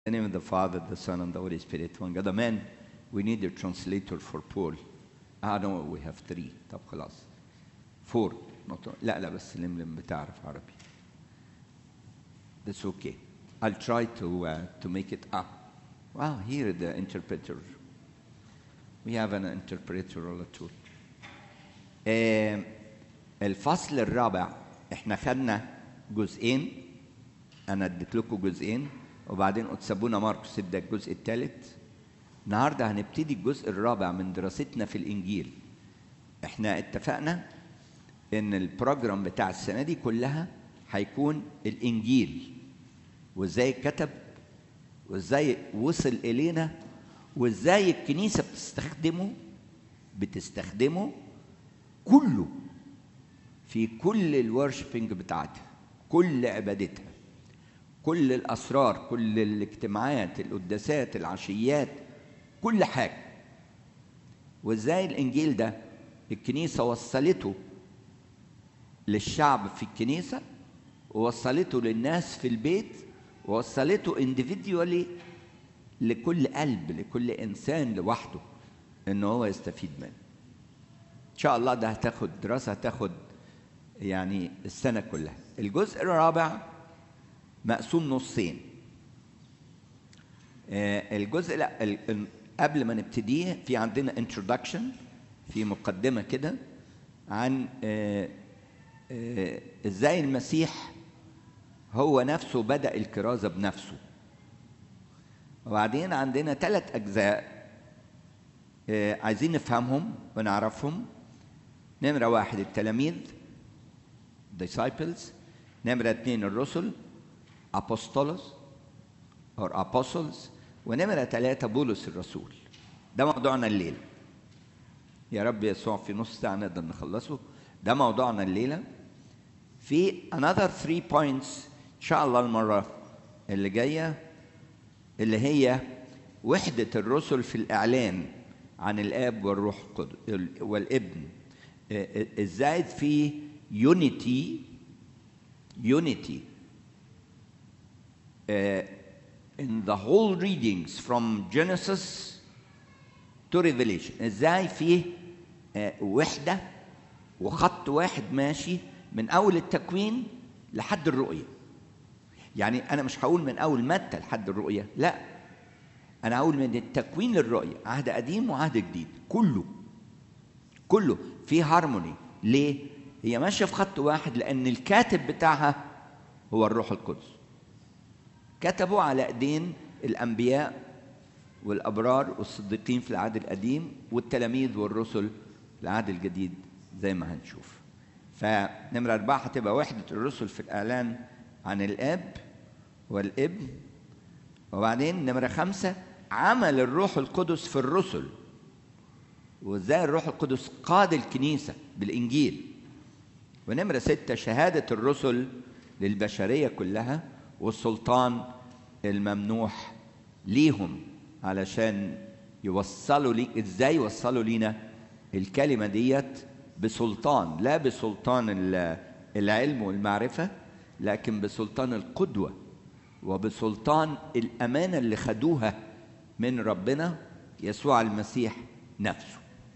the name of the Father, the Son, and the Holy Spirit, one God. Amen. We need a translator for Paul. Ah, no, we have three. طب خلاص. Four. Not, لا لا بس لملم بتعرف عربي. That's okay. I'll try to uh, to make it up. Wow, here the interpreter. We have an interpreter على طول. آه الفصل الرابع احنا خدنا جزئين انا اديت لكم جزئين وبعدين اتسابونا ماركوس ادى الجزء الثالث النهارده هنبتدي الجزء الرابع من دراستنا في الانجيل احنا اتفقنا ان البروجرام بتاع السنه دي كلها هيكون الانجيل وازاي كتب وازاي وصل الينا وازاي الكنيسه بتستخدمه بتستخدمه كله في كل الورشبنج بتاعتها كل عبادتها كل الاسرار كل الاجتماعات القداسات العشيات كل حاجه وازاي الانجيل ده الكنيسه وصلته للشعب في الكنيسه ووصلته للناس في البيت ووصلته individually لكل قلب لكل انسان لوحده ان هو يستفيد منه ان شاء الله ده هتاخد دراسه هتاخد يعني السنه كلها الجزء الرابع مقسوم نصين آه، الجزء لا ال- ال- قبل ما نبتديه في عندنا introduction في مقدمه كده عن آه، آه، ازاي المسيح هو نفسه بدأ الكرازة بنفسه وبعدين عندنا ثلاث أجزاء آه، عايزين نفهمهم ونعرفهم نمرة واحد التلاميذ disciples نمرة اثنين الرسل apostles or apostles ونمرة ثلاثة بولس الرسول ده موضوعنا الليلة يا رب يسوع في نص ساعة نقدر نخلصه ده موضوعنا الليلة في another three points إن شاء الله المرة اللي جاية اللي هي وحدة الرسل في الإعلان عن الآب والروح القدس والابن آه، آه، إزاي في unity unity uh, in the whole readings from Genesis to Revelation ازاي فيه آه، وحدة وخط واحد ماشي من أول التكوين لحد الرؤية يعني أنا مش هقول من أول متى لحد الرؤية لا أنا هقول من التكوين للرؤية عهد قديم وعهد جديد كله كله في هارموني ليه؟ هي ماشية في خط واحد لأن الكاتب بتاعها هو الروح القدس كتبوا على ايدين الانبياء والابرار والصديقين في العهد القديم والتلاميذ والرسل في العهد الجديد زي ما هنشوف فنمرة أربعة هتبقى وحدة الرسل في الإعلان عن الآب والابن وبعدين نمرة خمسة عمل الروح القدس في الرسل وازاي الروح القدس قاد الكنيسة بالإنجيل ونمرة ستة شهادة الرسل للبشرية كلها والسلطان الممنوح ليهم علشان يوصلوا لي ازاي يوصلوا لينا الكلمة ديت بسلطان لا بسلطان ال- العلم والمعرفة لكن بسلطان القدوة وبسلطان الأمانة اللي خدوها من ربنا يسوع المسيح نفسه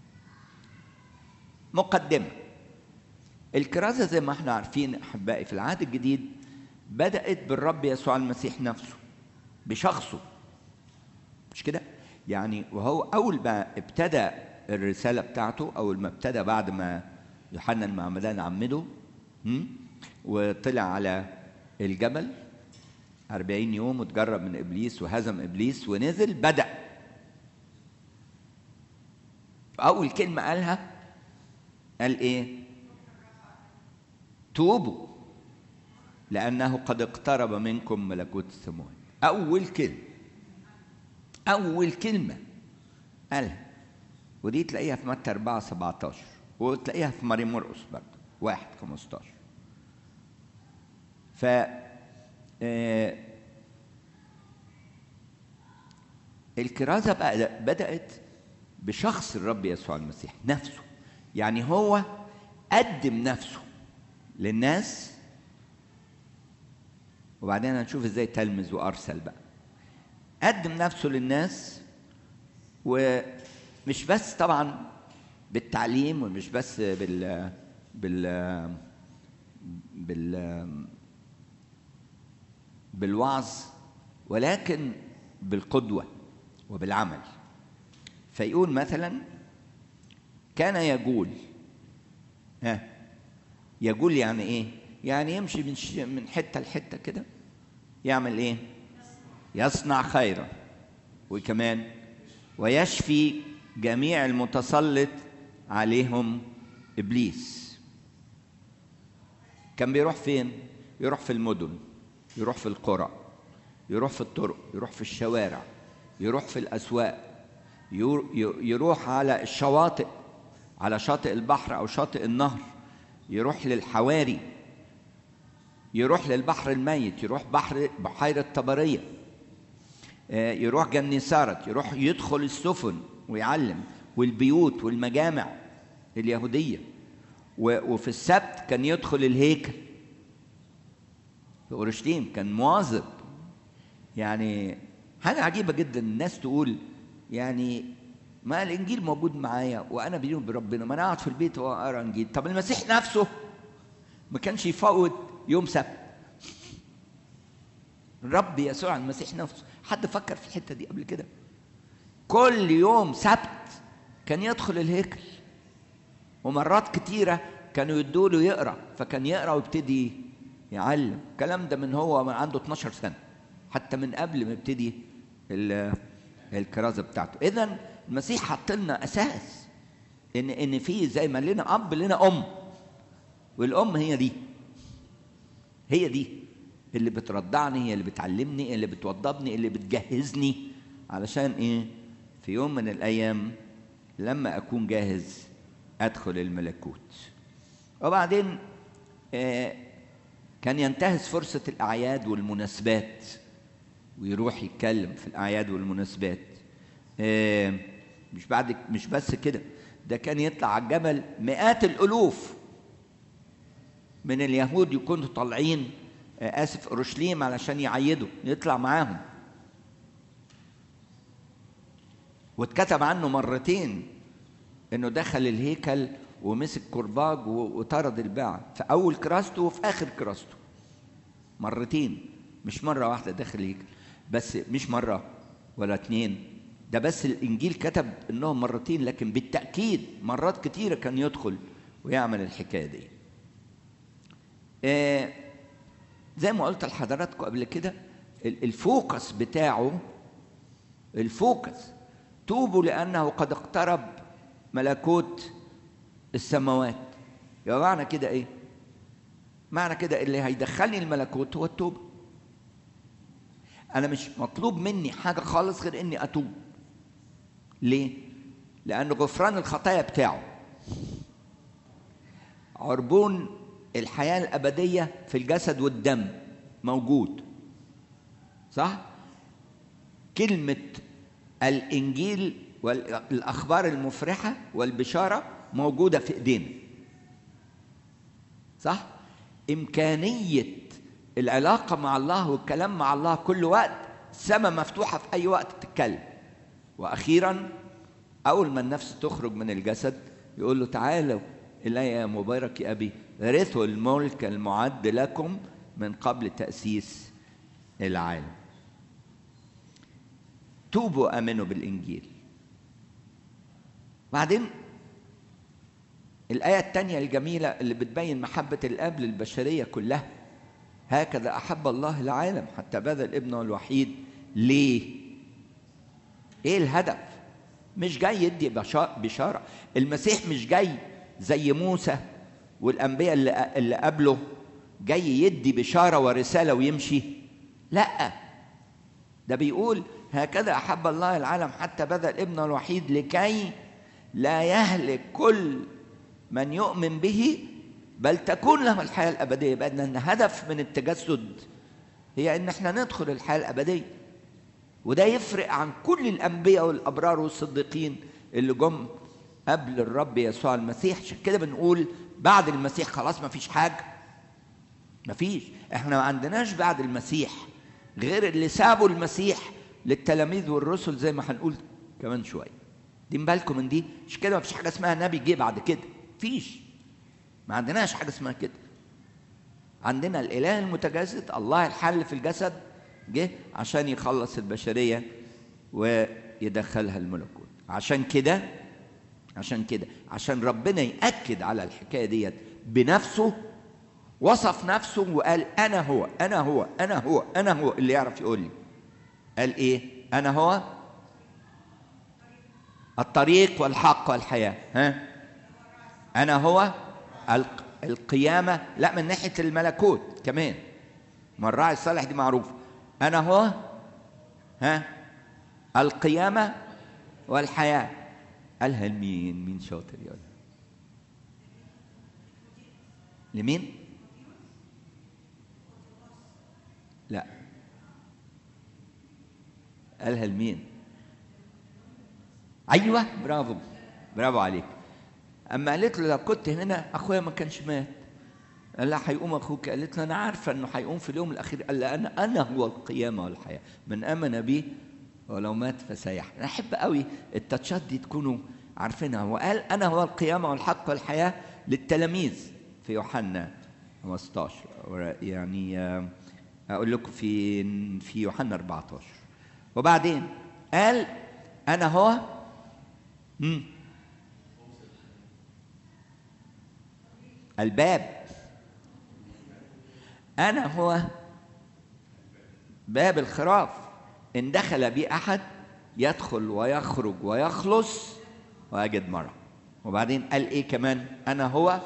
مقدمة الكرازة زي ما احنا عارفين أحبائي في العهد الجديد بدأت بالرب يسوع المسيح نفسه بشخصه مش كده؟ يعني وهو أول ما ابتدى الرسالة بتاعته أول ما ابتدى بعد ما يوحنا المعمدان عمده هم؟ وطلع على الجبل أربعين يوم وتجرب من إبليس وهزم إبليس ونزل بدأ أول كلمة قالها قال إيه؟ توبوا لأنه قد اقترب منكم ملكوت السماوات أول كلمة أول كلمة قالها ودي تلاقيها في متى 4 17 وتلاقيها في مريم مرقس برضه 1 15 ف آه، الكرازة بقى بدأت بشخص الرب يسوع المسيح نفسه يعني هو قدم نفسه للناس وبعدين هنشوف ازاي تلمذ وارسل بقى قدم نفسه للناس ومش بس طبعا بالتعليم ومش بس بال بال بال بالوعظ ولكن بالقدوة وبالعمل فيقول مثلا كان يقول ها يقول يعني ايه يعني يمشي من ش- من حته لحته كده يعمل ايه يصنع خيرا وكمان ويشفي جميع المتسلط عليهم ابليس كان بيروح فين يروح في المدن يروح في القرى يروح في الطرق يروح في الشوارع يروح في الاسواق يور- ي- يروح على الشواطئ على شاطئ البحر او شاطئ النهر يروح للحواري يروح للبحر الميت يروح بحر بحيرة طبرية آه، يروح جنيسارت يروح يدخل السفن ويعلم والبيوت والمجامع اليهودية و- وفي السبت كان يدخل الهيكل في اورشليم كان مواظب يعني حاجه عجيبه جدا الناس تقول يعني ما الانجيل موجود معايا وانا بيني وبين ربنا ما انا اقعد في البيت واقرا انجيل طب المسيح نفسه ما كانش يفوت يوم سبت الرب يسوع المسيح نفسه حد فكر في الحته دي قبل كده كل يوم سبت كان يدخل الهيكل ومرات كتيرة كانوا يدوا له يقرا فكان يقرا ويبتدي يعلم الكلام ده من هو من عنده 12 سنة حتى من قبل ما يبتدي ال- الكرازة بتاعته إذا المسيح حط لنا أساس إن إن في زي ما لنا أب لنا أم والأم هي دي هي دي اللي بترضعني هي اللي بتعلمني اللي بتوضبني اللي بتجهزني علشان ايه في يوم من الايام لما اكون جاهز ادخل الملكوت وبعدين آه كان ينتهز فرصة الأعياد والمناسبات ويروح يتكلم في الأعياد والمناسبات آه مش بعد مش بس كده ده كان يطلع على الجبل مئات الألوف من اليهود يكونوا طالعين آه، اسف اورشليم علشان يعيدوا يطلع معاهم واتكتب عنه مرتين انه دخل الهيكل ومسك كرباج و- وطرد الباعة في اول كراسته وفي اخر كراسته مرتين مش مرة واحدة داخل الهيكل بس مش مرة ولا اتنين ده بس الانجيل كتب انهم مرتين لكن بالتأكيد مرات كتيرة كان يدخل ويعمل الحكاية دي آه، زي ما قلت لحضراتكم قبل كده ال- الفوكس بتاعه الفوكس توبوا لأنه قد اقترب ملكوت السماوات يا معنى كده ايه معنى كده اللي هيدخلني الملكوت هو التوبة أنا مش مطلوب مني حاجة خالص غير إني أتوب ليه؟ لأن غفران الخطايا بتاعه عربون الحياة الأبدية في الجسد والدم موجود صح؟ كلمة الإنجيل والأخبار المفرحة والبشارة موجودة في إيدينا صح؟ إمكانية العلاقة مع الله والكلام مع الله كل وقت السماء مفتوحة في أي وقت تتكلم وأخيرا أول ما النفس تخرج من الجسد يقول له تعالوا إلي يا مبارك يا أبي رثوا الملك المعد لكم من قبل تأسيس العالم توبوا آمنوا بالإنجيل بعدين الآية الثانية الجميلة اللي بتبين محبة الآب للبشرية كلها هكذا أحب الله العالم حتى بذل ابنه الوحيد ليه؟ إيه الهدف؟ مش جاي يدي بشا- بشارة المسيح مش جاي زي موسى والأنبياء اللي, اللي قبله جاي يدي بشارة ورسالة ويمشي لا ده بيقول هكذا أحب الله العالم حتى بذل ابنه الوحيد لكي لا يهلك كل من يؤمن به بل تكون له الحياة الأبدية يبقى أن هدف من التجسد هي أن احنا ندخل الحياة الأبدية وده يفرق عن كل الأنبياء والأبرار والصديقين اللي جم قبل الرب يسوع المسيح عشان كده بنقول بعد المسيح خلاص ما فيش حاجة ما فيش احنا ما عندناش بعد المسيح غير اللي سابوا المسيح للتلاميذ والرسل زي ما هنقول كمان شويه دي بالكم من دي مش كده مفيش حاجه اسمها نبي جه بعد كده مفيش ما عندناش حاجه اسمها كده عندنا الاله المتجسد الله الحل في الجسد جه عشان يخلص البشريه ويدخلها الملكوت عشان كده عشان كده عشان ربنا ياكد على الحكايه ديت بنفسه وصف نفسه وقال انا هو انا هو انا هو انا هو اللي يعرف يقول لي قال ايه انا هو الطريق والحق والحياه ها انا هو الق- القيامه لا من ناحيه الملكوت كمان ما الراعي الصالح دي معروف انا هو ها القيامه والحياه قالها لمين مين شاطر يقول لمين لا قالها لمين ايوه برافو برافو عليك اما قالت له لو كنت هنا اخويا ما كانش مات قال لها هيقوم اخوك قالت له انا عارفه انه هيقوم في اليوم الاخير قال لها انا انا هو القيامه والحياه من امن بي ولو مات فسيحيا انا احب قوي التاتشات دي تكونوا عارفينها وقال انا هو القيامه والحق والحياه للتلاميذ في يوحنا 15 يعني آه، اقول لكم في في يوحنا 14 وبعدين قال انا هو مم. الباب انا هو باب الخراف ان دخل بي احد يدخل ويخرج ويخلص ويجد مرة وبعدين قال ايه كمان انا هو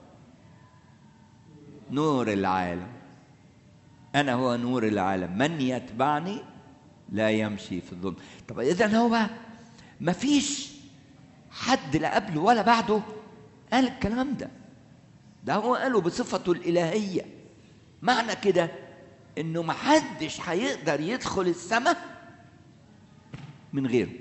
نور العالم انا هو نور العالم من يتبعني لا يمشي في الظلم طب اذا هو ما فيش حد لا قبله ولا بعده قال الكلام ده ده هو قاله بصفته الإلهية معنى كده إنه محدش هيقدر يدخل السماء من غيره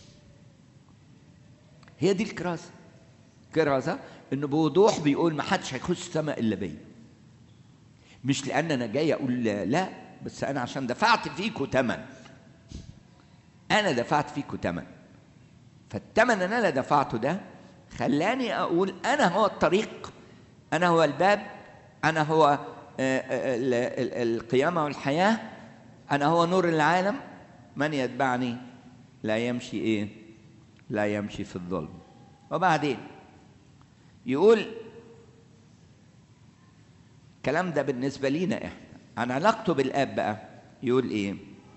هي دي الكراسة كراسة إنه بوضوح بيقول محدش هيخش السماء إلا بيا مش لأن أنا جاي أقول لا, لا بس أنا عشان دفعت فيكوا تمن أنا دفعت فيكوا تمن فالتمن اللي أنا دفعته ده خلاني أقول أنا هو الطريق أنا هو الباب أنا هو القيامة والحياة أنا هو نور العالم من يتبعني لا يمشي إيه لا يمشي في الظلم وبعدين يقول الكلام ده بالنسبة لينا إحنا عن علاقته بالآب بقى يقول إيه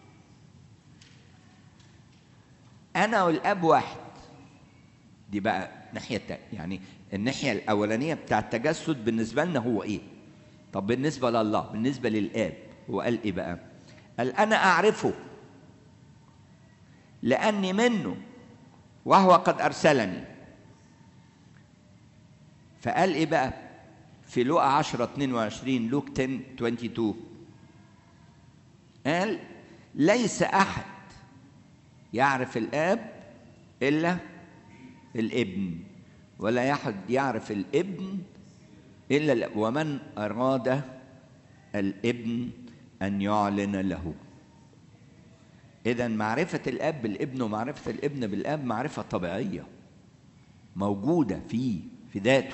أنا والآب واحد دي بقى ناحية يعني الناحية الأولانية بتاع التجسد بالنسبة لنا هو إيه؟ طب بالنسبة لله بالنسبة للآب هو قال إيه بقى؟ قال أنا أعرفه لأني منه وهو قد أرسلني فقال إيه بقى؟ في لوقا 10 22 لوك 10 22 قال ليس أحد يعرف الآب إلا الابن ولا أحد يعرف الابن إلا ومن أراد الابن أن يعلن له إذا معرفة الأب بالابن ومعرفة الابن بالأب معرفة طبيعية موجودة فيه في ذاته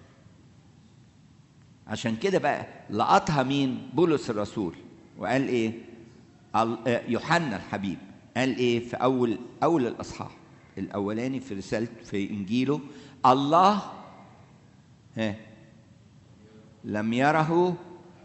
عشان كده بقى لقطها مين بولس الرسول وقال ايه يوحنا الحبيب قال ايه في اول اول الاصحاح الاولاني في رسالته في انجيله الله ها لم يره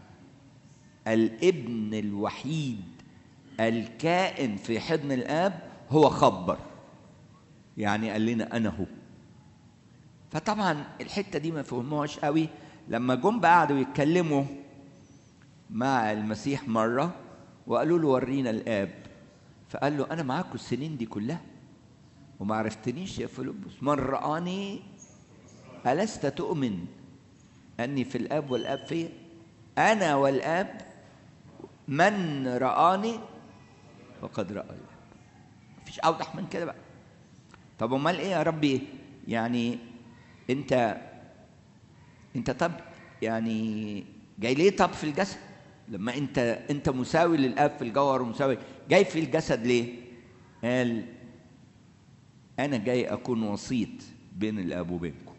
الابن الوحيد الكائن في حضن الاب هو خبر يعني قال لنا انا هو فطبعا الحته دي ما فهموهاش قوي لما جم بقى قعدوا يتكلموا مع المسيح مره وقالوا له ورينا الاب فقال له انا معاكم السنين دي كلها وما عرفتنيش يا فيلبس من رآني ألست تؤمن أني في الآب والآب فيا أنا والآب من رآني فقد رأى الآب مفيش أوضح من كده بقى طب أمال إيه يا ربي يعني أنت أنت طب يعني جاي ليه طب في الجسد لما أنت أنت مساوي للآب في الجوهر ومساوي جاي في الجسد ليه قال انا جاي اكون وسيط بين الاب وبينكم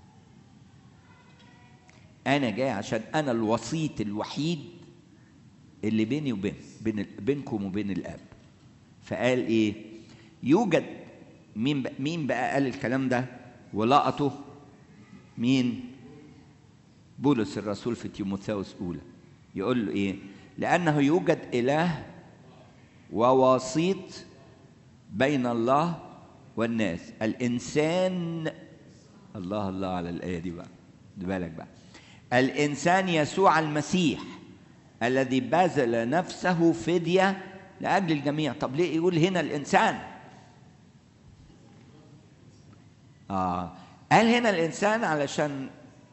انا جاي عشان انا الوسيط الوحيد اللي بيني وبين بين بينكم وبين الاب فقال ايه يوجد مين بقى مين بقى قال الكلام ده ولقطه مين بولس الرسول في تيموثاوس اولى يقول له ايه لانه يوجد اله ووسيط بين الله والناس الانسان الله الله على الايه دي بقى خد بالك بقى الانسان يسوع المسيح الذي بذل نفسه فديه لاجل الجميع طب ليه يقول هنا الانسان اه قال هنا الانسان علشان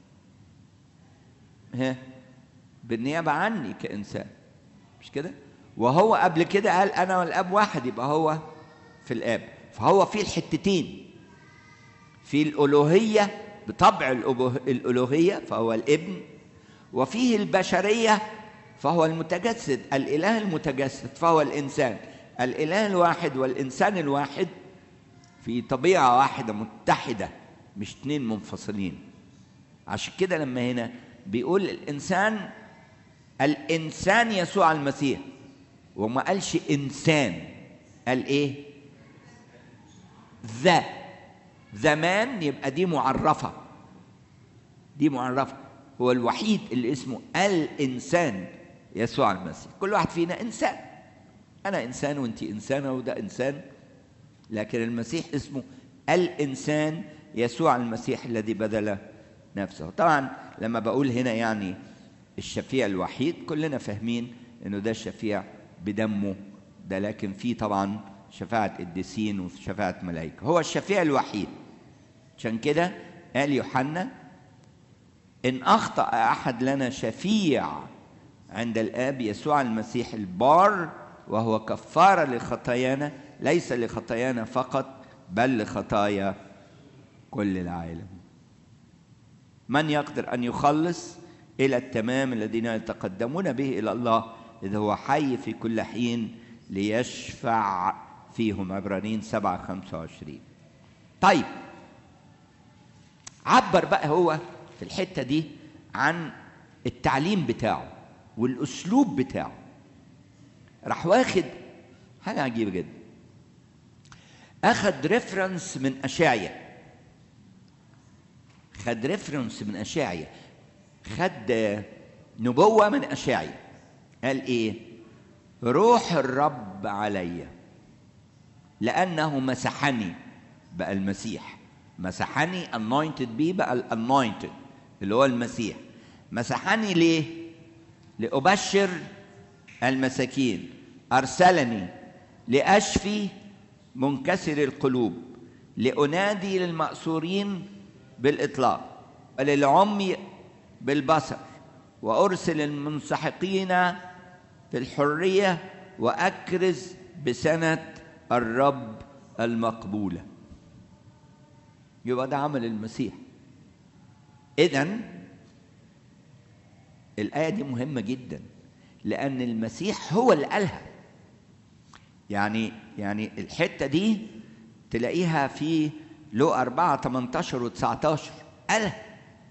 ها بالنيابه عني كانسان مش كده وهو قبل كده قال انا والاب واحد يبقى هو في الاب فهو في الحتتين في الالوهيه بطبع الالوهيه فهو الابن وفيه البشريه فهو المتجسد الاله المتجسد فهو الانسان الاله الواحد والانسان الواحد في طبيعه واحده متحده مش اتنين منفصلين عشان كده لما هنا بيقول الانسان الانسان يسوع المسيح وما قالش انسان قال ايه ذا زمان يبقى دي معرفه دي معرفه هو الوحيد اللي اسمه الانسان يسوع المسيح كل واحد فينا انسان انا انسان وانت انسانه وده انسان لكن المسيح اسمه الانسان يسوع المسيح الذي بذل نفسه طبعا لما بقول هنا يعني الشفيع الوحيد كلنا فاهمين انه ده الشفيع بدمه ده لكن في طبعا شفاعة قديسين وشفاعة ملائكة هو الشفيع الوحيد عشان كده قال يوحنا إن أخطأ أحد لنا شفيع عند الآب يسوع المسيح البار وهو كفارة لخطايانا ليس لخطايانا فقط بل لخطايا كل العالم من يقدر أن يخلص إلى التمام الذين يتقدمون به إلى الله إذ هو حي في كل حين ليشفع فيهم عبرانيين سبعة خمسة وعشرين طيب عبر بقى هو في الحتة دي عن التعليم بتاعه والأسلوب بتاعه راح واخد حاجة عجيبة جدا أخد ريفرنس من أشعيا خد ريفرنس من أشعيا خد نبوة من أشعيا قال إيه روح الرب علي لأنه مسحني بقى المسيح مسحني anointed بيه بقى الانوينتد اللي هو المسيح مسحني ليه لأبشر المساكين أرسلني لأشفي منكسر القلوب لأنادي للمأسورين بالإطلاق وللعمي بالبصر وأرسل المنسحقين في الحرية وأكرز بسنة الرب المقبولة يبقى ده عمل المسيح إذا الآية دي مهمة جدا لأن المسيح هو اللي قالها يعني يعني الحتة دي تلاقيها في لو 4 18 و 19 قالها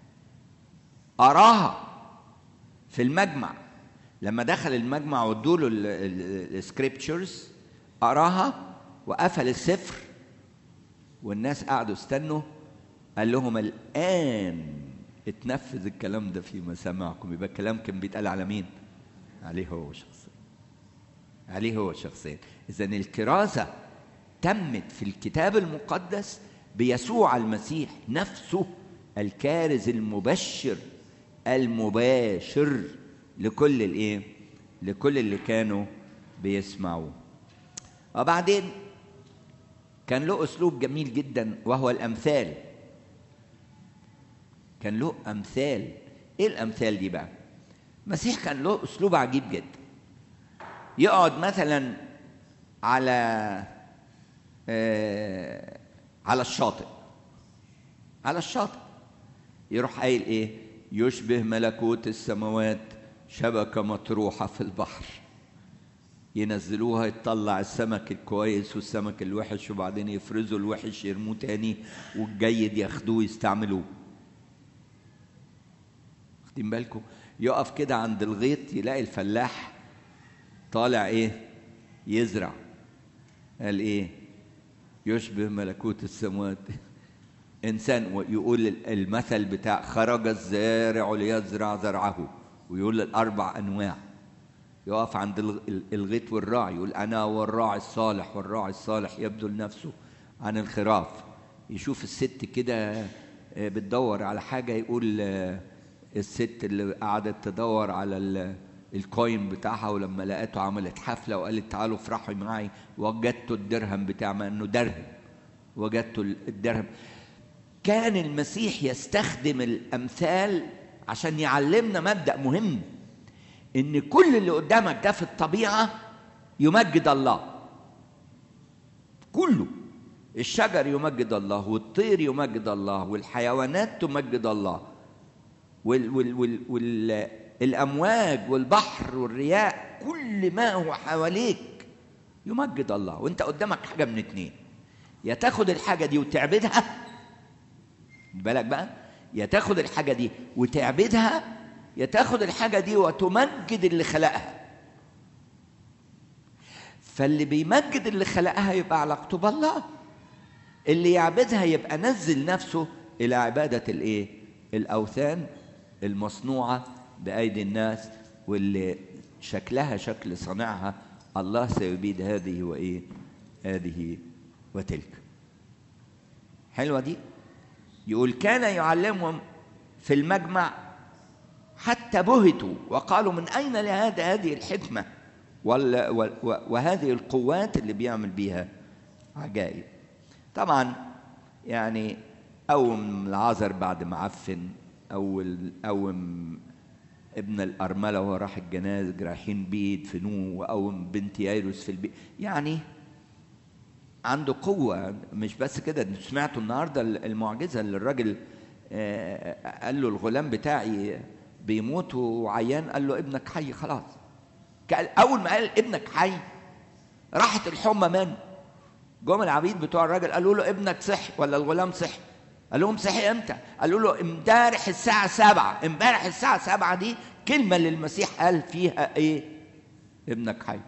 أراها في المجمع لما دخل المجمع وادوا له السكريبتشرز قراها وقفل السفر والناس قعدوا استنوا قال لهم الآن اتنفذ الكلام ده في مسامعكم يبقى الكلام كان بيتقال على مين؟ عليه هو شخصيا عليه هو شخصيا إذا الكرازة تمت في الكتاب المقدس بيسوع المسيح نفسه الكارز المبشر المباشر لكل الايه لكل اللي كانوا بيسمعوه وبعدين كان له اسلوب جميل جدا وهو الامثال كان له امثال ايه الامثال دي بقى المسيح كان له اسلوب عجيب جدا يقعد مثلا على آه على الشاطئ على الشاطئ يروح قايل ايه يشبه ملكوت السماوات شبكة مطروحة في البحر ينزلوها يطلع السمك الكويس والسمك الوحش وبعدين يفرزوا الوحش يرموه تاني والجيد ياخدوه يستعملوه واخدين بالكم يقف كده عند الغيط يلاقي الفلاح طالع ايه يزرع قال ايه يشبه ملكوت السماوات انسان يقول المثل بتاع خرج الزارع ليزرع زرعه ويقول الاربع انواع يقف عند الغيط والراعي يقول انا والراعي الصالح والراعي الصالح يبذل نفسه عن الخراف يشوف الست كده بتدور على حاجه يقول الست اللي قعدت تدور على الكوين بتاعها ولما لقيته عملت حفله وقالت تعالوا افرحوا معي وجدت الدرهم بتاع ما انه درهم وجدت الدرهم كان المسيح يستخدم الامثال عشان يعلمنا مبدا مهم ان كل اللي قدامك ده في الطبيعه يمجد الله كله الشجر يمجد الله والطير يمجد الله والحيوانات تمجد الله وال وال وال وال الامواج والبحر والرياح كل ما هو حواليك يمجد الله وانت قدامك حاجه من اتنين يا تاخد الحاجه دي وتعبدها بالك بقى يا تاخد الحاجه دي وتعبدها يا تاخد الحاجه دي وتمجد اللي خلقها فاللي بيمجد اللي خلقها يبقى علاقته بالله اللي يعبدها يبقى نزل نفسه الى عباده الايه الاوثان المصنوعه بايدي الناس واللي شكلها شكل صانعها الله سيبيد هذه وايه هذه وتلك حلوه دي يقول كان يعلمهم في المجمع حتى بهتوا وقالوا من اين لهذا هذه الحكمه وهذه القوات اللي بيعمل بيها عجائب طبعا يعني قوم العذر بعد ما عفن اول قوم ابن الارمله وهو راح الجنازه رايحين بيه يدفنوه وقوم بنت يايروس في البيت يعني عنده قوه مش بس كده سمعتوا النهارده المعجزه اللي الراجل قال له الغلام بتاعي بيموت وعيان قال له ابنك حي خلاص اول ما قال ابنك حي راحت الحمى منه جم العبيد بتوع الراجل قالوا له ابنك صحي ولا الغلام صحي قال لهم صحي امتى قالوا له امبارح الساعة سبعة امبارح الساعة سبعة دي كلمة اللي المسيح قال فيها ايه ابنك حي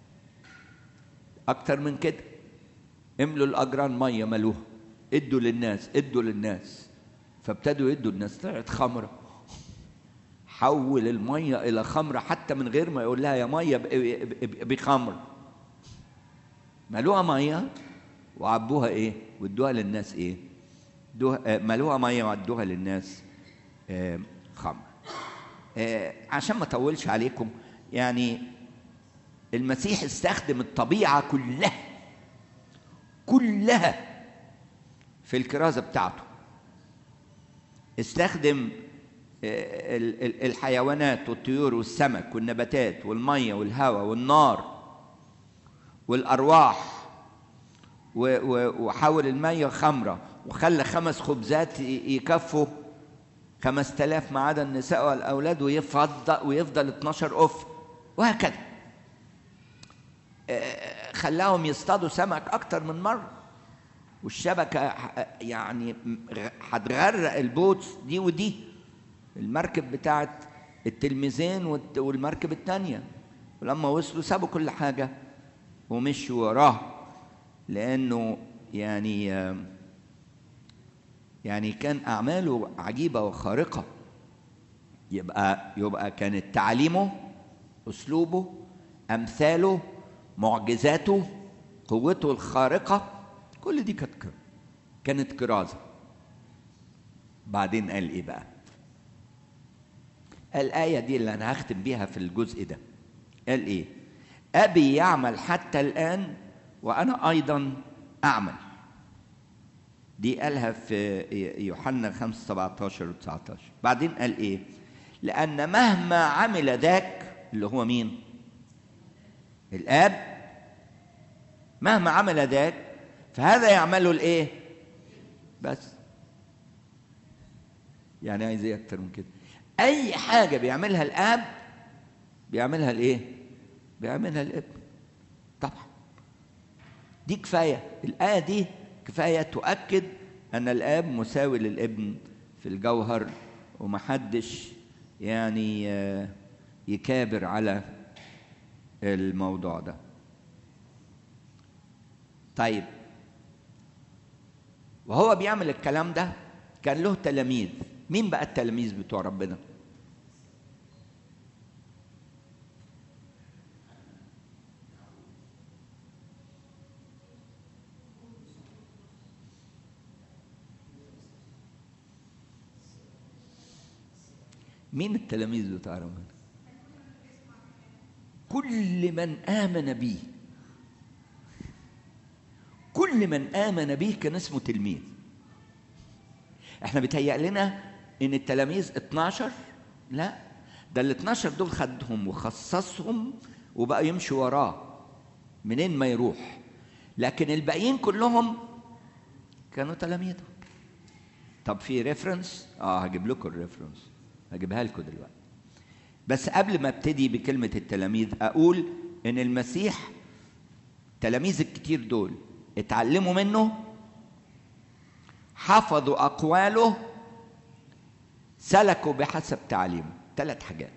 اكتر من كده املوا الاجران مية ملوها ادوا للناس ادوا للناس فابتدوا يدوا الناس طلعت خمرة حول المية إلى خمرة حتى من غير ما يقول لها يا مية بخمر ملوها مية وعبوها إيه وادوها للناس إيه دوها ملوها مية وادوها للناس آه خمر آه عشان ما اطولش عليكم يعني المسيح استخدم الطبيعة كلها كلها في الكرازة بتاعته استخدم الحيوانات والطيور والسمك والنباتات والمية والهواء والنار والأرواح وحول المية خمرة وخلى خمس خبزات يكفوا خمس تلاف ما عدا النساء والأولاد ويفضل, ويفضل 12 أف وهكذا خلاهم يصطادوا سمك أكتر من مرة والشبكة يعني هتغرق البوتس دي ودي المركب بتاعت التلميذين والمركب الثانية ولما وصلوا سابوا كل حاجة ومشوا وراه لأنه يعني يعني كان أعماله عجيبة وخارقة يبقى يبقى كانت تعليمه أسلوبه أمثاله معجزاته قوته الخارقة كل دي كانت كانت كرازة بعدين قال إيه بقى؟ الآية دي اللي أنا هختم بيها في الجزء ده قال إيه؟ أبي يعمل حتى الآن وأنا أيضا أعمل دي قالها في يوحنا 5 17 و 19 بعدين قال إيه؟ لأن مهما عمل ذاك اللي هو مين؟ الآب مهما عمل ذاك فهذا يعمله الإيه؟ بس يعني عايز إيه أكتر من كده؟ اي حاجه بيعملها الاب بيعملها الايه بيعملها الابن طبعا دي كفايه الايه دي كفايه تؤكد ان الاب مساوي للابن في الجوهر ومحدش يعني آه، يكابر على الموضوع ده طيب وهو بيعمل الكلام ده كان له تلاميذ مين بقى التلاميذ بتوع ربنا مين التلاميذ بتوع ربنا كل من آمن به كل من آمن به كان اسمه تلميذ احنا بيتهيأ لنا ان التلاميذ 12 لا ده ال 12 دول خدهم وخصصهم وبقى يمشي وراه منين ما يروح لكن الباقيين كلهم كانوا تلاميذه طب في ريفرنس اه هجيب لكم الريفرنس هجيبها لكم دلوقتي بس قبل ما ابتدي بكلمة التلاميذ أقول إن المسيح تلاميذ الكتير دول اتعلموا منه حفظوا أقواله سلكوا بحسب تعليمه ثلاث حاجات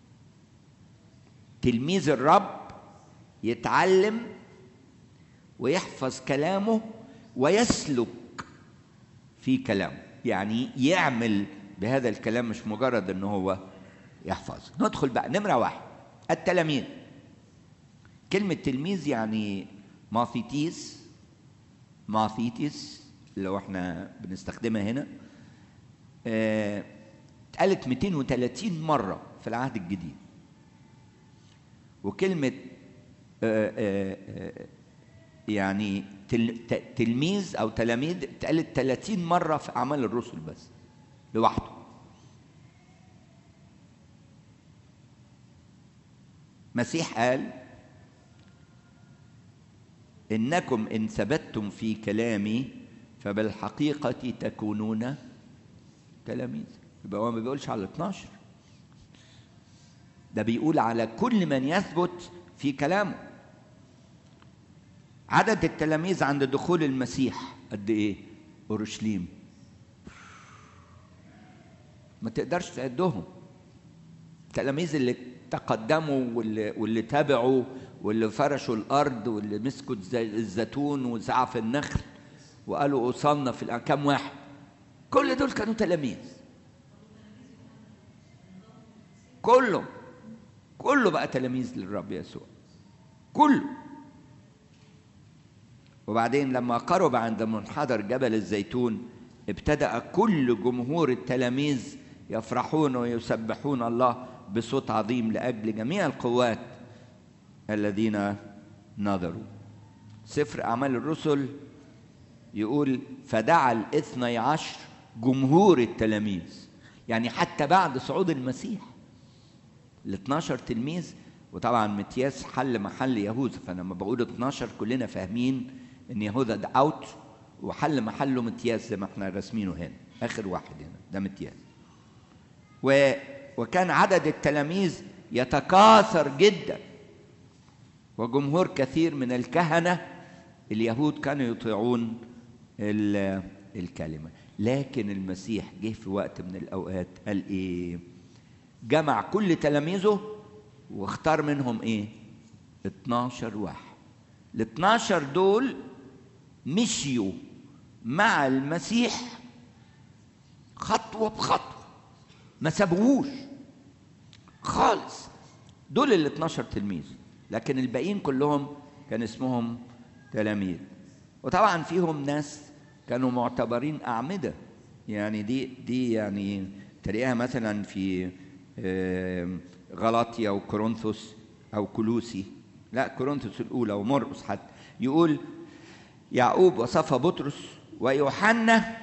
تلميذ الرب يتعلم ويحفظ كلامه ويسلك في كلامه يعني يعمل بهذا الكلام مش مجرد ان هو يحفظ ندخل بقى نمرة واحد التلاميذ كلمة تلميذ يعني ماثيتيس ماثيتيس اللي احنا بنستخدمها هنا آه، اتقالت 230 مرة في العهد الجديد وكلمة آه، آه، آه، يعني تل- ت- تلميذ أو تلاميذ اتقالت 30 مرة في أعمال الرسل بس لوحده مسيح قال انكم ان ثبتتم في كلامي فبالحقيقه تكونون تلاميذ يبقى هو ما بيقولش على 12 ده بيقول على كل من يثبت في كلامه عدد التلاميذ عند دخول المسيح قد ايه اورشليم ما تقدرش تعدهم التلاميذ اللي تقدموا واللي, واللي تابعوا واللي فرشوا الارض واللي مسكوا الز- الزيتون وزعف النخل وقالوا اوصلنا في الآن كم واحد كل دول كانوا تلاميذ كله كله بقى تلاميذ للرب يسوع كله وبعدين لما قرب عند منحدر جبل الزيتون ابتدأ كل جمهور التلاميذ يفرحون ويسبحون الله بصوت عظيم لأجل جميع القوات الذين نظروا سفر أعمال الرسل يقول فدعا الاثني عشر جمهور التلاميذ يعني حتى بعد صعود المسيح ال 12 تلميذ وطبعا متياس حل محل يهوذا فلما بقول 12 كلنا فاهمين ان يهوذا ده اوت وحل محله متياس زي ما احنا راسمينه هنا اخر واحد هنا ده متياس و وكان عدد التلاميذ يتكاثر جدا وجمهور كثير من الكهنه اليهود كانوا يطيعون ال- الكلمه لكن المسيح جه في وقت من الاوقات قال ايه جمع كل تلاميذه واختار منهم ايه 12 واحد ال 12 دول مشيوا مع المسيح خطوه بخطوه ما سابوهوش خالص دول ال 12 تلميذ لكن الباقيين كلهم كان اسمهم تلاميذ وطبعا فيهم ناس كانوا معتبرين أعمدة يعني دي دي يعني تلاقيها مثلا في آم، غلاطيا وكورنثوس أو كلوسي لا كورنثوس الأولى ومرقس حتى يقول يعقوب وصف بطرس ويوحنا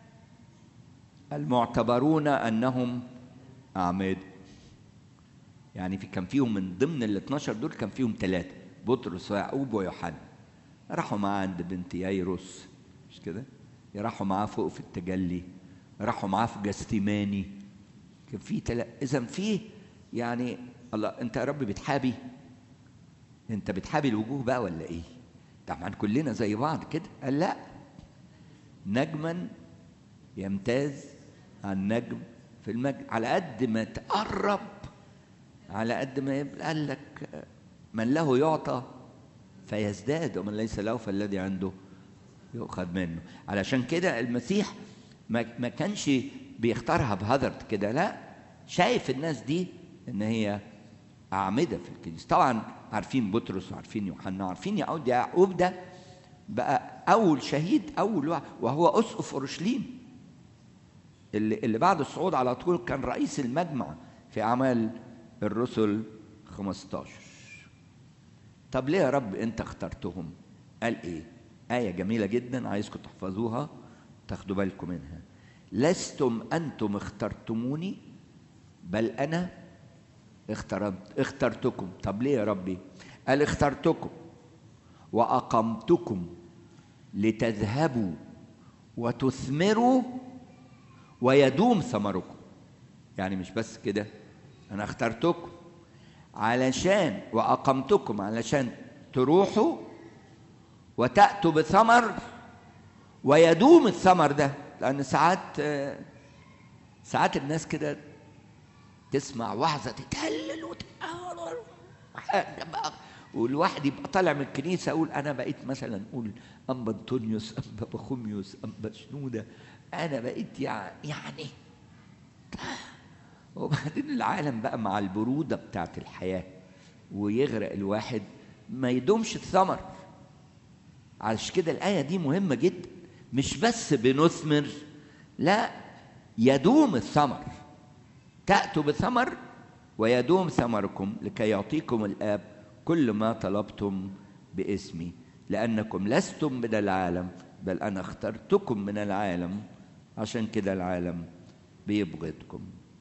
المعتبرون أنهم أعمدة يعني في كان فيهم من ضمن ال 12 دول كان فيهم ثلاثة بطرس ويعقوب ويوحنا راحوا معاه عند بنت يايروس مش كده؟ راحوا معاه فوق في التجلي راحوا معاه في جستيماني كان في تلا... إذا في يعني الله أنت يا رب بتحابي انت بتحابي الوجوه بقى ولا ايه طبعا كلنا زي بعض كده قال لا نجما يمتاز عن نجم في المجد على قد ما تقرب على قد ما يبقى قال لك من له يعطى فيزداد ومن ليس له فالذي عنده يؤخذ منه علشان كده المسيح ما ما كانش بيختارها بهدرت كده لا شايف الناس دي ان هي اعمده في الكنيسه طبعا عارفين بطرس وعارفين يوحنا وعارفين يعقوب يعقوب ده بقى اول شهيد اول واحد وهو اسقف اورشليم اللي اللي بعد الصعود على طول كان رئيس المجمع في اعمال الرسل 15 طب ليه يا رب انت اخترتهم قال ايه آية جميلة جدا عايزكم تحفظوها تاخدوا بالكم منها لستم أنتم اخترتموني بل أنا اخترت اخترتكم طب ليه يا ربي قال اخترتكم وأقمتكم لتذهبوا وتثمروا ويدوم ثمركم يعني مش بس كده أنا اخترتكم علشان وأقمتكم علشان تروحوا وتأتوا بثمر ويدوم الثمر ده لأن ساعات ساعات الناس كده تسمع وعظة تتهلل وتقهر والواحد يبقى طالع من الكنيسة أقول أنا بقيت مثلا أقول أنبا أنطونيوس أنبا بخوميوس أنبا شنودة أنا بقيت يعني وبعدين العالم بقى مع البرودة بتاعت الحياة ويغرق الواحد ما يدومش الثمر علشان كده الآية دي مهمة جدا مش بس بنثمر لا يدوم الثمر تأتوا بثمر ويدوم ثمركم لكي يعطيكم الآب كل ما طلبتم باسمي لأنكم لستم من العالم بل أنا اخترتكم من العالم عشان كده العالم بيبغضكم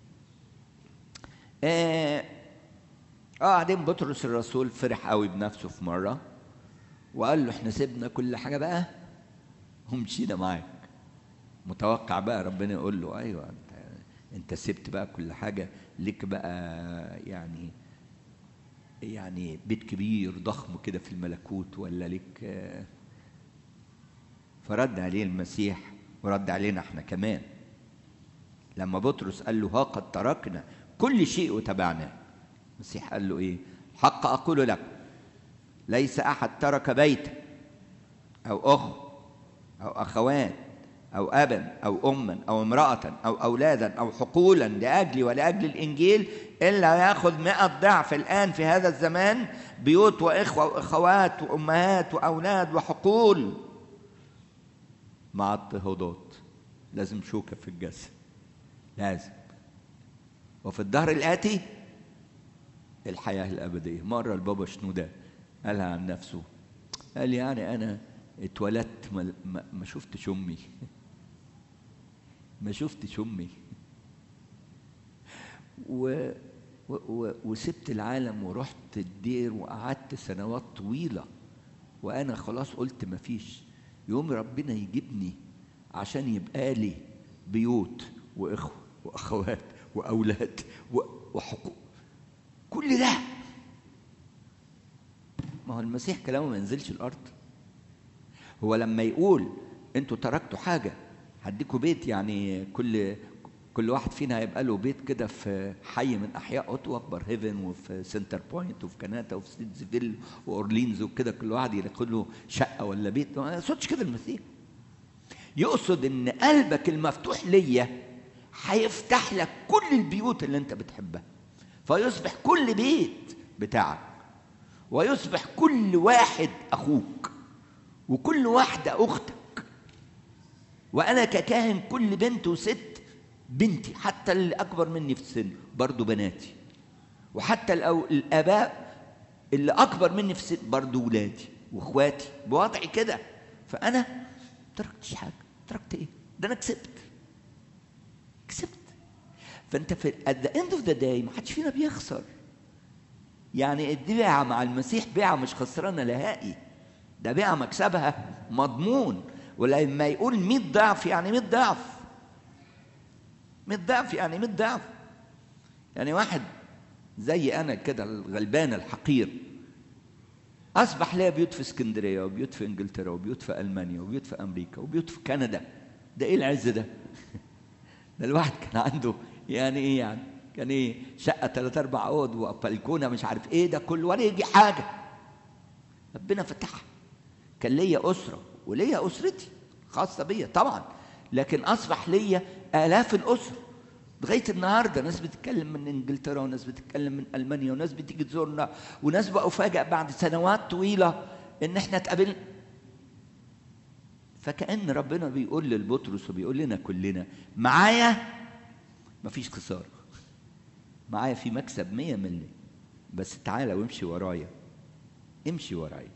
آه بعدين بطرس الرسول فرح قوي بنفسه في مره وقال له احنا سيبنا كل حاجه بقى ومشينا معاك متوقع بقى ربنا يقول له ايوه انت انت سبت بقى كل حاجه ليك بقى يعني يعني بيت كبير ضخم كده في الملكوت ولا ليك فرد عليه المسيح ورد علينا احنا كمان لما بطرس قال له ها قد تركنا كل شيء وتبعناه المسيح قال له ايه حق اقول لك ليس احد ترك بيتا او اخ او اخوات او ابا او اما او امراه او اولادا او حقولا لاجلي ولاجل الانجيل الا ياخذ مئة ضعف الان في هذا الزمان بيوت واخوه واخوات وامهات واولاد وحقول مع اضطهادات لازم شوكه في الجسد لازم وفي الدهر الآتي الحياة الأبدية مرة البابا شنودة قالها عن نفسه قال يعني أنا اتولدت ما, ما, ما شفتش أمي ما شفتش أمي و و و وسبت العالم ورحت الدير وقعدت سنوات طويلة وأنا خلاص قلت ما فيش يوم ربنا يجيبني عشان يبقى لي بيوت وإخوة وأخوات وأولاد وحقوق كل ده ما هو المسيح كلامه ما ينزلش الأرض هو لما يقول انتوا تركتوا حاجة هديكوا بيت يعني كل كل واحد فينا هيبقى له بيت كده في حي من احياء اوتوا في هيفن وفي سنتر بوينت وفي كناتا وفي ستيتسفيل واورلينز وكده كل واحد ياخد له شقه ولا بيت ما يقصدش كده المسيح يقصد ان قلبك المفتوح ليا هيفتح لك كل البيوت اللي انت بتحبها فيصبح كل بيت بتاعك ويصبح كل واحد اخوك وكل واحده اختك وانا ككاهن كل بنت وست بنتي حتى اللي اكبر مني في السن برضو بناتي وحتى الأو... الاباء اللي اكبر مني في السن برضو ولادي واخواتي بوضعي كده فانا ما تركتش حاجه تركت ايه ده انا كسبت كسبت فانت في at the end of the day ما حدش فينا بيخسر يعني البيعه مع المسيح بيعه مش خسرانه نهائي ده بيعه مكسبها مضمون ولما يقول 100 ضعف يعني 100 ضعف 100 ضعف يعني 100 ضعف يعني واحد زي انا كده الغلبان الحقير اصبح ليا بيوت في اسكندريه وبيوت في انجلترا وبيوت في المانيا وبيوت في امريكا وبيوت في كندا ده ايه العز ده ده الواحد كان عنده يعني ايه يعني كان ايه شقه ثلاث اربع اوض وبلكونه مش عارف ايه ده كله ولا يجي حاجه ربنا فتحها كان ليا اسره وليا اسرتي خاصه بيا طبعا لكن اصبح ليا الاف الاسر لغايه النهارده ناس بتتكلم من انجلترا وناس بتتكلم من المانيا وناس بتيجي تزورنا وناس بقى افاجئ بعد سنوات طويله ان احنا اتقابلنا فكأن ربنا بيقول للبطرس وبيقول لنا كلنا معايا مفيش خسارة معايا في مكسب مية ملي بس تعالى وامشي ورايا امشي ورايا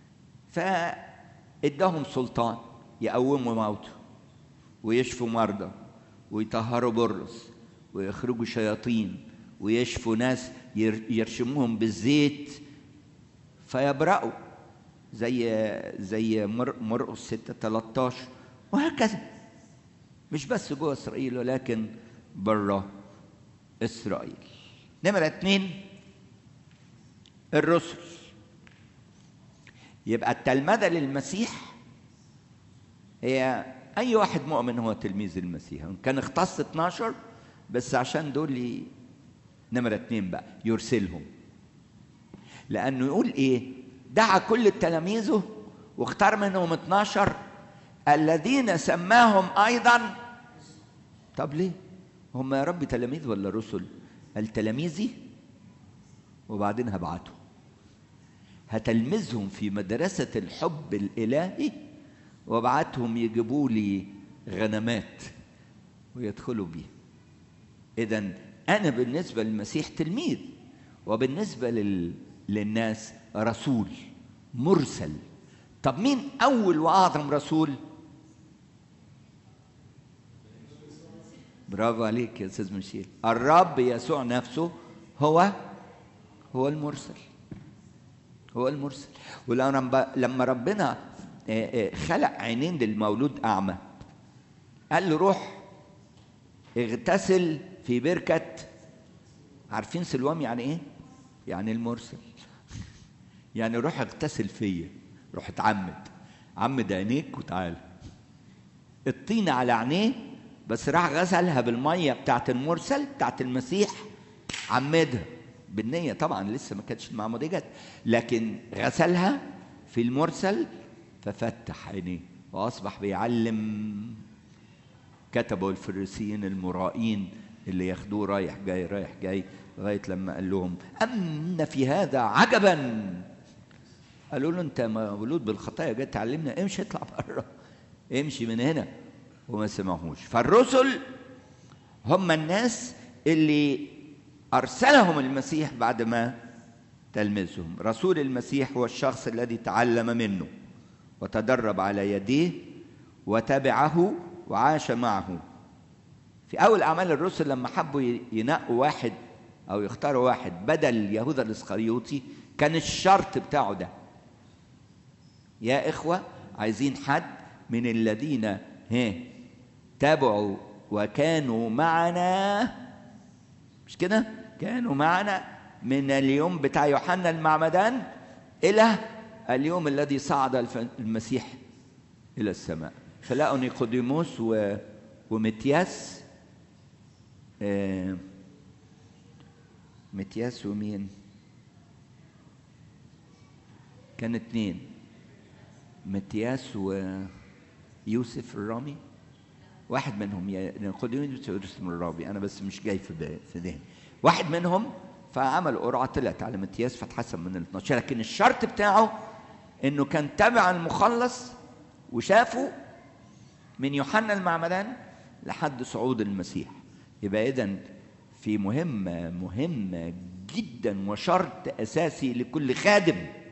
فاداهم سلطان يقوموا موتى ويشفوا مرضى ويطهروا برص ويخرجوا شياطين ويشفوا ناس يرشموهم بالزيت فيبرأوا زي زي مرقس 6 13 وهكذا مش بس جوه اسرائيل ولكن بره اسرائيل نمرة اتنين الرسل يبقى التلمذة للمسيح هي أي واحد مؤمن هو تلميذ المسيح كان اختص 12 بس عشان دول نمرة اتنين بقى يرسلهم لأنه يقول إيه دعا كل تلاميذه واختار منهم 12 الذين سماهم أيضا طب ليه هم يا رب تلاميذ ولا رسل التلاميذي وبعدين هبعته هتلمذهم في مدرسة الحب الإلهي وابعتهم يجيبوا لي غنمات ويدخلوا بيها إذا أنا بالنسبة للمسيح تلميذ وبالنسبة لل... للناس رسول مرسل طب مين أول وأعظم رسول؟ برافو عليك يا أستاذ مشيل الرب يسوع نفسه هو هو المرسل هو المرسل ولما ربنا خلق عينين للمولود أعمى قال له روح اغتسل في بركة عارفين سلوام يعني ايه؟ يعني المرسل يعني روح اغتسل فيا روح اتعمد عمد عينيك وتعالى الطينة على عينيه بس راح غسلها بالمية بتاعت المرسل بتاعت المسيح عمدها بالنية طبعا لسه ما كانتش المعمودية جت لكن غسلها في المرسل ففتح عينيه وأصبح بيعلم كتبوا الفريسيين المرائين اللي ياخدوه رايح جاي رايح جاي لغايه لما قال لهم ان في هذا عجبا قالوا له انت مولود بالخطايا جاي تعلمنا امشي اطلع بره امشي من هنا وما سمعوش فالرسل هم الناس اللي ارسلهم المسيح بعد ما تلمذهم رسول المسيح هو الشخص الذي تعلم منه وتدرب على يديه وتبعه وعاش معه في أول أعمال الرسل لما حبوا ينقوا واحد أو يختاروا واحد بدل يهوذا الإسخريوطي كان الشرط بتاعه ده يا إخوة عايزين حد من الذين ها تابعوا وكانوا معنا مش كده كانوا معنا من اليوم بتاع يوحنا المعمدان إلى اليوم الذي صعد المسيح إلى السماء فلقوا نيقوديموس و... ومتياس آه... متياس ومين كان اتنين متياس ويوسف الرامي واحد منهم يا نيقوديموس ويوسف الرامي انا بس مش جاي في في ذهني واحد منهم فعمل قرعه طلعت على متياس فاتحسب من ال 12 لكن الشرط بتاعه انه كان تابع المخلص وشافه من يوحنا المعمدان لحد صعود المسيح يبقى اذا في مهمه مهمه جدا وشرط اساسي لكل خادم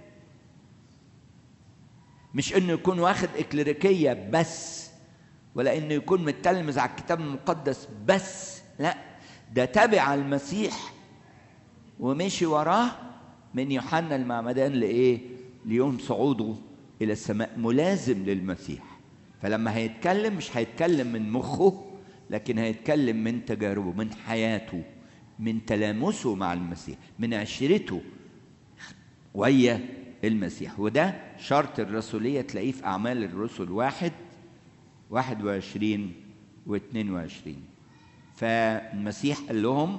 مش انه يكون واخد اكليريكيه بس ولا انه يكون متلمذ على الكتاب المقدس بس لا ده تابع المسيح ومشي وراه من يوحنا المعمدان لايه ليوم صعوده الى السماء ملازم للمسيح فلما هيتكلم مش هيتكلم من مخه لكن هيتكلم من تجاربه من حياته من تلامسه مع المسيح من عشرته وهي المسيح وده شرط الرسولية تلاقيه في أعمال الرسل واحد واحد وعشرين واثنين وعشرين فالمسيح قال لهم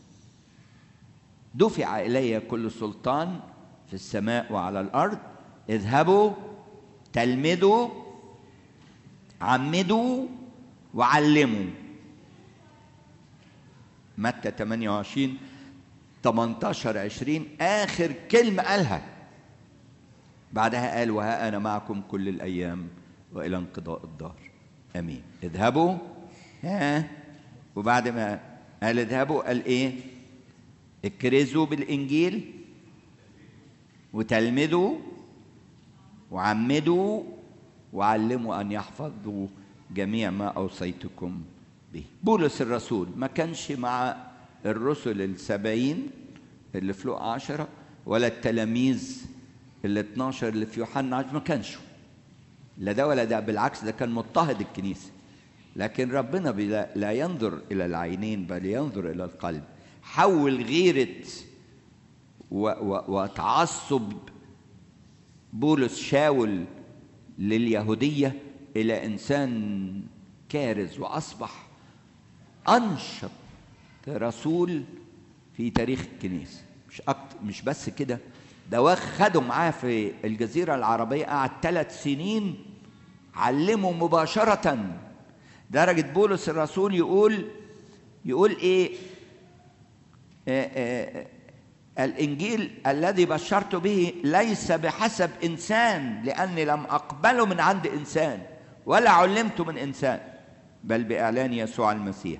دفع إلي كل سلطان في السماء وعلى الأرض اذهبوا تلمذوا عمدوا وعلموا متى 28 18 20 آخر كلمة قالها بعدها قال وها أنا معكم كل الأيام وإلى انقضاء الدهر أمين اذهبوا ها وبعد ما قال اذهبوا قال إيه اكرزوا بالإنجيل وتلمذوا وعمدوا وعلموا أن يحفظوا جميع ما أوصيتكم به بولس الرسول ما كانش مع الرسل السبعين اللي في لقا عشرة ولا التلاميذ ال 12 اللي في يوحنا عشرة ما كانش لا ده ولا ده بالعكس ده كان مضطهد الكنيسة لكن ربنا بلا لا ينظر إلى العينين بل ينظر إلى القلب حول غيرة و و وتعصب بولس شاول لليهودية إلى إنسان كارز وأصبح أنشط رسول في تاريخ الكنيسة مش أكتر مش بس كده ده خده معاه في الجزيرة العربية قعد ثلاث سنين علمه مباشرة درجة بولس الرسول يقول يقول إيه آآ آآ الإنجيل الذي بشرت به ليس بحسب إنسان لأني لم أقبله من عند إنسان ولا علمته من إنسان بل بإعلان يسوع المسيح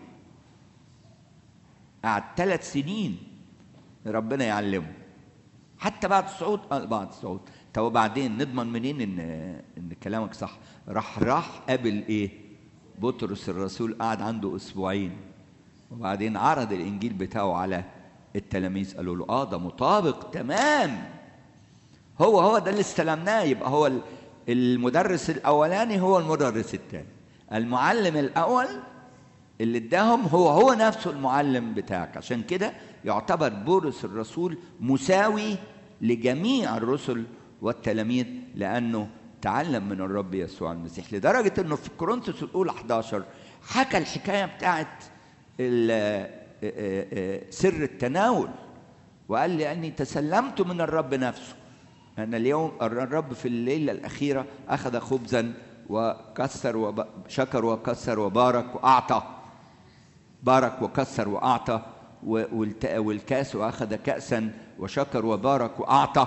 قعد ثلاث سنين ربنا يعلمه حتى بعد الصعود آه بعد الصعود طب وبعدين نضمن منين ان ان كلامك صح راح راح قابل ايه بطرس الرسول قعد عنده اسبوعين وبعدين عرض الانجيل بتاعه على التلاميذ قالوا له اه ده مطابق تمام هو هو ده اللي استلمناه يبقى هو المدرس الاولاني هو المدرس الثاني المعلم الاول اللي اداهم هو هو نفسه المعلم بتاعك عشان كده يعتبر بولس الرسول مساوي لجميع الرسل والتلاميذ لانه تعلم من الرب يسوع المسيح لدرجه انه في كورنثوس الاولى 11 حكى الحكايه بتاعت سر التناول وقال لي اني تسلمت من الرب نفسه ان اليوم الرب في الليله الاخيره اخذ خبزا وكسر وشكر وكسر وبارك واعطى بارك وكسر واعطى والكاس واخذ كاسا وشكر وبارك واعطى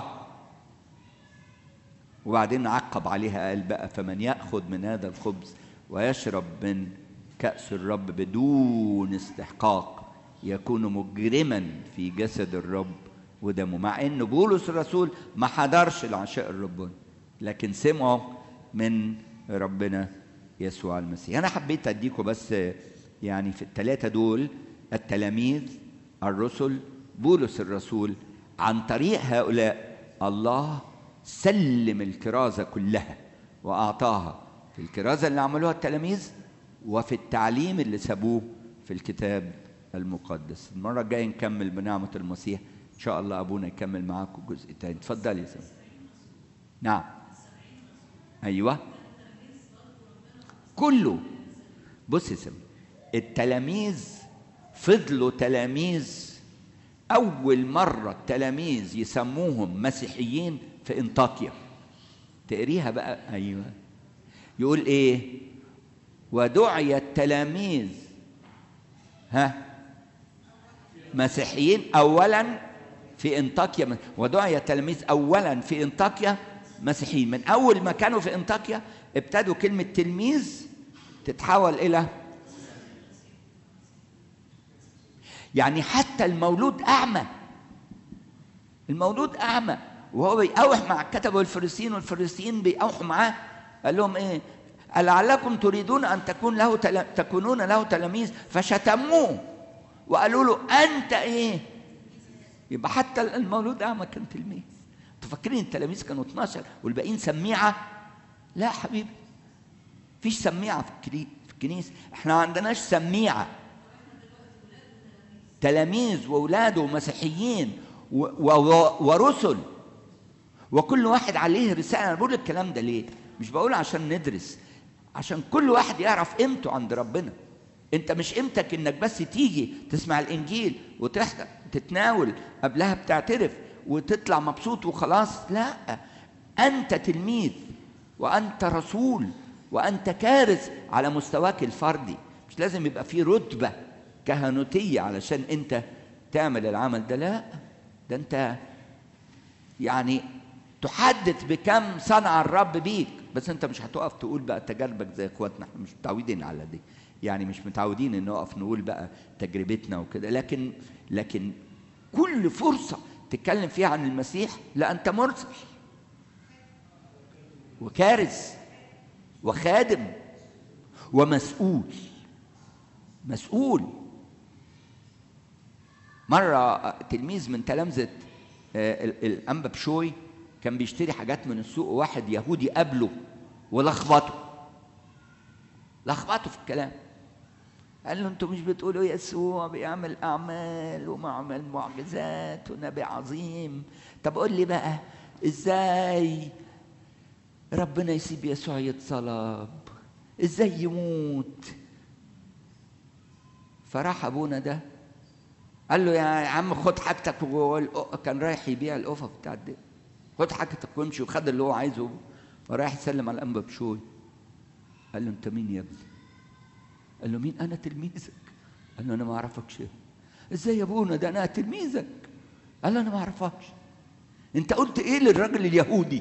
وبعدين عقب عليها قال بقى فمن ياخذ من هذا الخبز ويشرب من كاس الرب بدون استحقاق يكون مجرما في جسد الرب ودمه مع ان بولس الرسول ما حضرش العشاء الرباني لكن سمعه من ربنا يسوع المسيح انا حبيت اديكم بس يعني في الثلاثه دول التلاميذ الرسل بولس الرسول عن طريق هؤلاء الله سلم الكرازه كلها واعطاها في الكرازه اللي عملوها التلاميذ وفي التعليم اللي سابوه في الكتاب المقدس المره الجايه نكمل بنعمه المسيح ان شاء الله ابونا يكمل معاكم جزء تاني اتفضل يا سيدي نعم ايوه كله بص يا سيدي التلاميذ فضلوا تلاميذ اول مره التلاميذ يسموهم مسيحيين في انطاكيا تقريها بقى ايوه يقول ايه ودعي التلاميذ ها مسيحيين اولا في انطاكيا ودعي التلاميذ اولا في انطاكيا مسيحيين من اول ما كانوا في انطاكيا ابتدوا كلمه تلميذ تتحول الى يعني حتى المولود اعمى المولود اعمى وهو بيقاوح مع الكتبه والفريسيين والفريسيين بيقاوحوا معاه قال لهم ايه لعلكم تريدون ان تكون له تل... تكونون له تلاميذ فشتموه وقالوا له انت ايه يبقى حتى المولود اعمى كان تلميذ انتوا فاكرين التلاميذ كانوا 12 والباقيين سميعه لا حبيبي فيش سميعه في الكنيسه في الكنيسه احنا ما عندناش سميعه تلاميذ واولاد ومسيحيين و... و... ورسل وكل واحد عليه رسالة أنا بقول الكلام ده ليه مش بقول عشان ندرس عشان كل واحد يعرف قيمته عند ربنا انت مش قيمتك انك بس تيجي تسمع الانجيل وتحضر تتناول قبلها بتعترف وتطلع مبسوط وخلاص لا انت تلميذ وانت رسول وانت كارث على مستواك الفردي مش لازم يبقى في رتبه كهنوتيه علشان انت تعمل العمل ده لا ده انت يعني تحدث بكم صنع الرب بيك بس انت مش هتقف تقول بقى تجاربك زي اخواتنا احنا مش متعودين على دي يعني مش متعودين ان نقف نقول بقى تجربتنا وكده لكن لكن كل فرصه تتكلم فيها عن المسيح لا انت مرسل وكارث وخادم ومسؤول مسؤول مرة تلميذ من تلامذة الأنبا بشوي كان بيشتري حاجات من السوق وواحد يهودي قابله ولخبطه لخبطه في الكلام قال له انتوا مش بتقولوا يسوع بيعمل اعمال ومعمل معجزات ونبي عظيم طب قول لي بقى ازاي ربنا يسيب يسوع يتصلب ازاي يموت فراح ابونا ده قال له يا عم خد حاجتك كان رايح يبيع القفف بتاع دي خد حاجتك وامشي وخد اللي هو عايزه ورايح يسلم على الانبا بشوي قال له انت مين يا ابني قال له مين انا تلميذك قال له انا ما اعرفكش ازاي يا ابونا ده انا تلميذك قال له انا ما اعرفكش انت قلت ايه للراجل اليهودي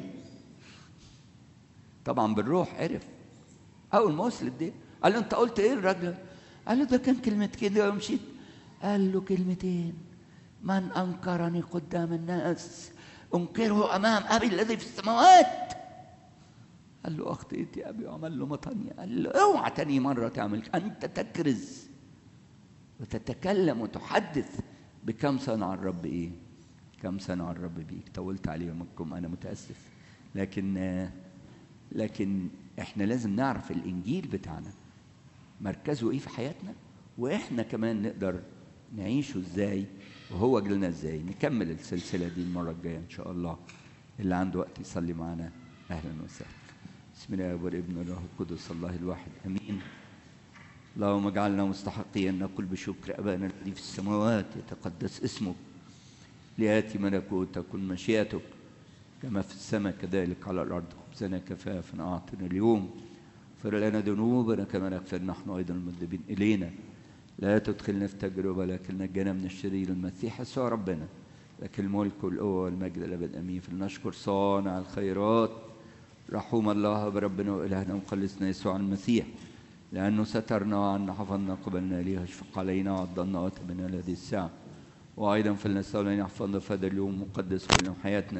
طبعا بالروح عرف اول ما وصل الدين قال له انت قلت ايه للراجل قال له ده كان كلمه كده ومشيت قال له كلمتين من انكرني قدام الناس انكره امام ابي الذي في السماوات قال له اخطئت يا ابي وعمل له مطنية قال له اوعى تاني مره تعمل انت تكرز وتتكلم وتحدث بكم صنع الرب ايه كم صنع الرب بيك طولت عليكم انا متاسف لكن لكن احنا لازم نعرف الانجيل بتاعنا مركزه ايه في حياتنا واحنا كمان نقدر نعيشه ازاي وهو جلنا ازاي نكمل السلسله دي المره الجايه ان شاء الله اللي عنده وقت يصلي معنا اهلا وسهلا بسم الله والابن والروح القدس الله الواحد امين اللهم اجعلنا مستحقين نقول بشكر ابانا الذي في السماوات يتقدس اسمك لياتي ملكوتك كن مشيئتك كما في السماء كذلك على الارض خبزنا كفافا اعطنا اليوم اغفر لنا ذنوبنا كما نغفر نحن ايضا المذنبين الينا لا تدخلنا في تجربه لكن نجنا من الشرير المسيح يسوع ربنا لك الملك والقوه والمجد الابد امين فلنشكر صانع الخيرات رحوم الله بربنا والهنا ومخلصنا يسوع المسيح لانه سترنا وعنا حفظنا قبلنا ليه اشفق علينا وعضلنا واتمنا هذه الساعه وايضا فلنسال ان يحفظنا في هذا اليوم مقدس كل حياتنا